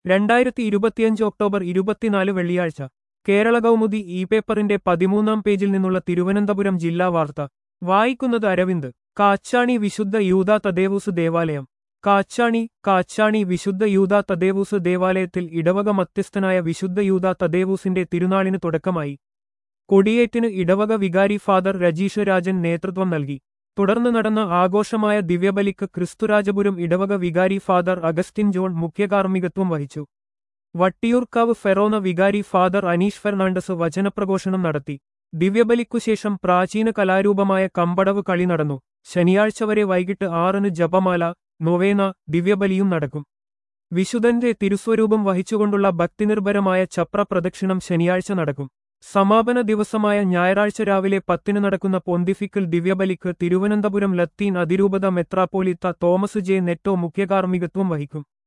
രണ്ടായിരത്തി ഇരുപത്തിയഞ്ച് ഒക്ടോബർ ഇരുപത്തിനാല് വെള്ളിയാഴ്ച കേരള കൗമുദി ഇ പേപ്പറിന്റെ പതിമൂന്നാം പേജിൽ നിന്നുള്ള തിരുവനന്തപുരം ജില്ലാ വാർത്ത വായിക്കുന്നത് അരവിന്ദ് കാച്ചാണി വിശുദ്ധ യൂത തദേവൂസ് ദേവാലയം കാച്ചാണി കാച്ചാണി വിശുദ്ധ യൂത തദേവൂസ് ദേവാലയത്തിൽ ഇടവക മധ്യസ്ഥനായ വിശുദ്ധ യൂത തദേവൂസിന്റെ തിരുനാളിന് തുടക്കമായി കൊടിയേറ്റിന് ഇടവക വികാരി ഫാദർ രജീഷ് രാജൻ നേതൃത്വം നൽകി തുടർന്ന് നടന്ന ആഘോഷമായ ദിവ്യബലിക്ക് ക്രിസ്തുരാജപുരം ഇടവക വികാരി ഫാദർ അഗസ്റ്റിൻ ജോൺ മുഖ്യകാർമ്മികത്വം വഹിച്ചു വട്ടിയൂർക്കാവ് ഫെറോന വികാരി ഫാദർ അനീഷ് ഫെർണാണ്ടസ് വചനപ്രഘോഷണം നടത്തി ദിവ്യബലിക്കുശേഷം പ്രാചീന കലാരൂപമായ കമ്പടവ് കളി നടന്നു ശനിയാഴ്ച വരെ വൈകിട്ട് ആറിന് ജപമാല നൊവേന ദിവ്യബലിയും നടക്കും വിശുദ്ധന്റെ തിരുസ്വരൂപം വഹിച്ചുകൊണ്ടുള്ള ഭക്തിനിർഭരമായ ചപ്ര പ്രദക്ഷിണം ശനിയാഴ്ച നടക്കും സമാപന ദിവസമായ ഞായറാഴ്ച രാവിലെ പത്തിന് നടക്കുന്ന പൊന്തിഫിക്കൽ ദിവ്യബലിക്ക് തിരുവനന്തപുരം ലത്തീൻ അതിരൂപത മെത്രാപ്പോലിത്ത തോമസ് ജെ നെറ്റോ മുഖ്യകാർമ്മികത്വം വഹിക്കും